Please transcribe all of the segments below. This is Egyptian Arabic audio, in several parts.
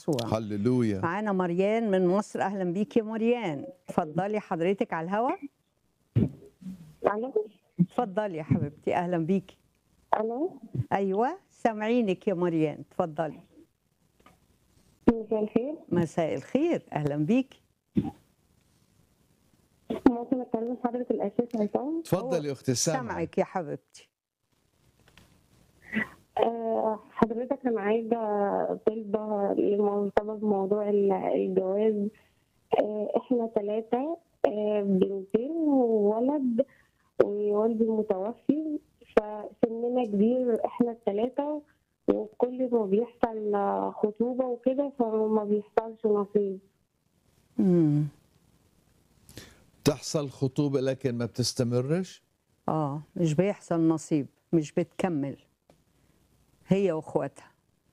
يسوع هللويا معانا مريان من مصر اهلا بيك يا مريان اتفضلي حضرتك على الهوا الو اتفضلي يا حبيبتي اهلا بيكي الو ايوه سامعينك يا مريان اتفضلي مساء الخير مساء الخير اهلا بيكي ممكن اتكلم حضرة الاساس يا سام تفضلي اختي سامع سامعك يا حبيبتي آه، حضرتك انا عايزه طلبه لمرتبط بموضوع ال- الجواز آه، احنا ثلاثه بنتين وولد ووالدي متوفي فسننا كبير احنا الثلاثه وكل ما بيحصل خطوبه وكده فما بيحصلش نصيب امم تحصل خطوبه لكن ما بتستمرش اه مش بيحصل نصيب مش بتكمل هي واخواتها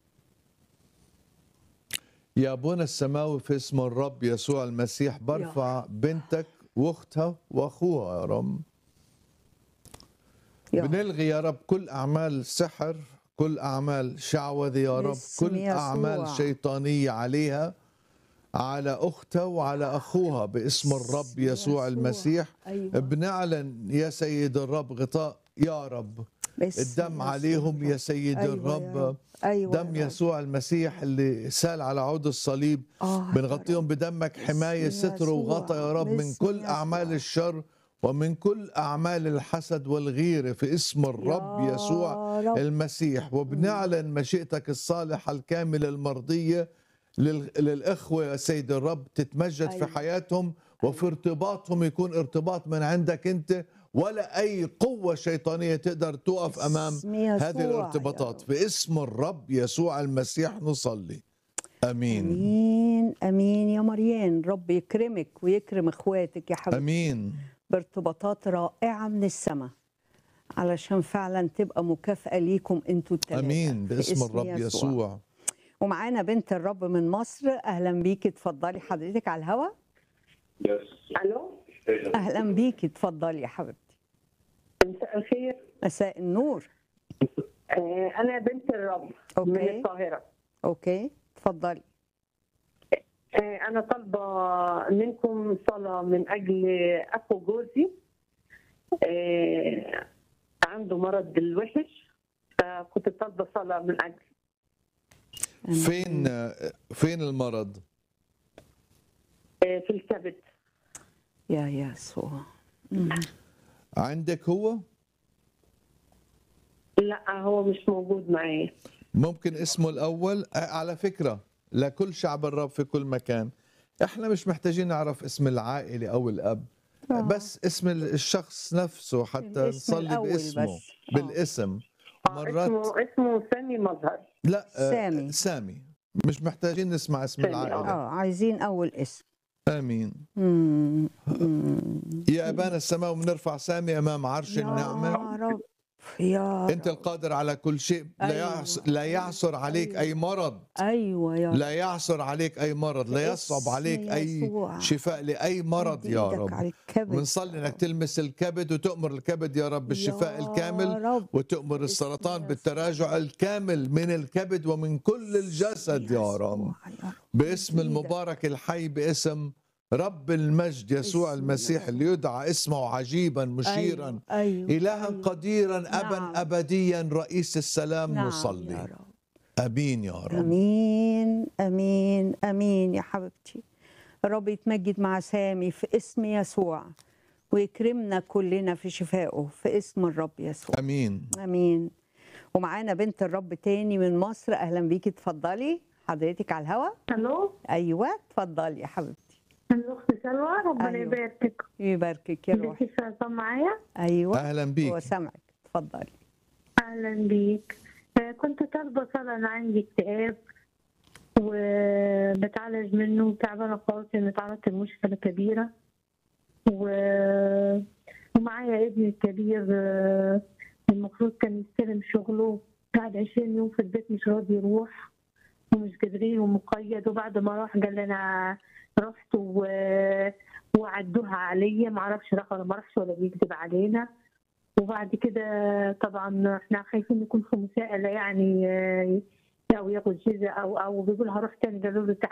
يا ابونا السماوي في اسم الرب يسوع المسيح برفع بنتك واختها واخوها يا رب يا بنلغي يا رب كل اعمال سحر كل اعمال شعوذه يا رب باسم كل يسوع. اعمال شيطانيه عليها على اختها وعلى اخوها باسم الرب باسم يسوع يسوع. المسيح أيوة. بنعلن يا سيد الرب غطاء يا رب باسم الدم يسوع عليهم يا الرب. سيد أيوة يا الرب رب. أيوة دم يا رب. يسوع المسيح اللي سال على عود الصليب آه يا بنغطيهم رب. بدمك حماية باسم ستر وغطى يا رب من باسم كل يسوع. أعمال الشر ومن كل أعمال الحسد والغيرة في اسم الرب يا يسوع رب. المسيح وبنعلن مشيئتك الصالحة الكاملة المرضية لل- للإخوة يا سيد الرب تتمجد في أيوة. حياتهم وفي ارتباطهم يكون ارتباط من عندك أنت ولا أي قوة شيطانية تقدر توقف أمام باسم يسوع هذه يا الارتباطات رب. في اسم الرب يسوع المسيح نصلي امين امين امين يا مريان رب يكرمك ويكرم اخواتك يا حبيبتي امين بارتباطات رائعه من السماء علشان فعلا تبقى مكافاه ليكم انتوا الثلاثه امين في باسم الرب يسوع ومعانا بنت الرب من مصر اهلا بيكي اتفضلي حضرتك على الهوا الو اهلا بيكي اتفضلي يا حبيبتي مساء الخير مساء النور آه، انا بنت الرب من اوكي القاهره اوكي اتفضلي آه، أنا طالبة منكم صلاة من أجل أخو جوزي آه، عنده مرض الوحش فكنت طالبة صلاة من أجل فين فين المرض آه، في الكبد يا يسوع مم. عندك هو لا هو مش موجود معايا ممكن اسمه الاول آه، على فكره لكل شعب الرب في كل مكان احنا مش محتاجين نعرف اسم العائله او الاب آه. بس اسم الشخص نفسه حتى الاسم نصلي الأول باسمه بس. آه. بالاسم آه، مرات اسمه اسمه سامي مظهر لا آه، سامي. سامي مش محتاجين نسمع اسم سامي، العائله اه عايزين اول اسم امين مم. مم. يا ابانا السماء بنرفع سامي امام عرش النعمه يا رب يا انت رب. القادر على كل شيء لا أيوة. يعص... لا يعصر عليك أيوة. اي مرض ايوه يا رب لا يعصر عليك اي مرض لا باسم يصعب عليك اي يسوع. شفاء لاي مرض مد يا إيدك رب على الكبد ونصلي انك تلمس الكبد وتؤمر الكبد يا رب بالشفاء يا الكامل رب. وتؤمر باسم السرطان يسوع. بالتراجع الكامل من الكبد ومن كل الجسد يا رب يسوع يا رب. باسم إيدك. المبارك الحي باسم رب المجد يسوع باسم المسيح يسوع. اللي يدعى اسمه عجيبا مشيرا ايوه, أيوة. إلها أيوة. قديرا أبا نعم. أبديا رئيس السلام نعم يا نصلي رب أمين يا رب امين امين امين يا حبيبتي الرب يتمجد مع سامي في اسم يسوع ويكرمنا كلنا في شفائه في اسم الرب يسوع أمين امين ومعانا بنت الرب تاني من مصر اهلا بيكي اتفضلي حضرتك على الهوا الو ايوه اتفضلي يا حبيبتي الاخت سلوى ربنا أيوة. يباركك يباركك يا روحي بنتي فاطمه معايا ايوه أهلا هو بيك سامعك اتفضلي اهلا بيك آه، كنت طالبه صلاه انا عندي اكتئاب وبتعالج منه وتعبانه خالص اني تعرضت لمشكله كبيره و... ومعايا ابني الكبير آه، المفروض كان يستلم شغله قعد 20 يوم في البيت مش راضي يروح ومش قادرين ومقيد وبعد ما راح قال لي انا رحت و... وعدوها عليا معرفش راح ولا ما راحش ولا بيكذب علينا وبعد كده طبعا احنا خايفين يكون في مساءلة يعني آه، او ياخد جزء او او بيقول هروح تاني قالوا له